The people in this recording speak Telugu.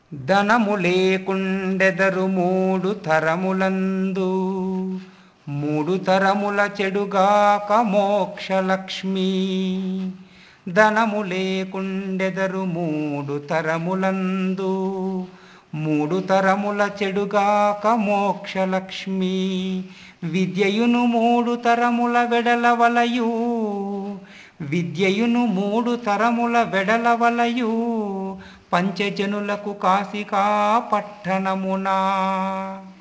ధనము లేకుండెదరు మూడు తరములందు మూడు తరముల చెడుగాక మోక్షలక్ష్మి ధనము లేకుండెదరు మూడు తరములందు మూడు తరముల చెడుగాక మోక్షలక్ష్మి విద్యయును మూడు తరముల వెడలవలయు విద్యయును మూడు తరముల వెడలవలయు పంచజనులకు కాశికా పట్టణమునా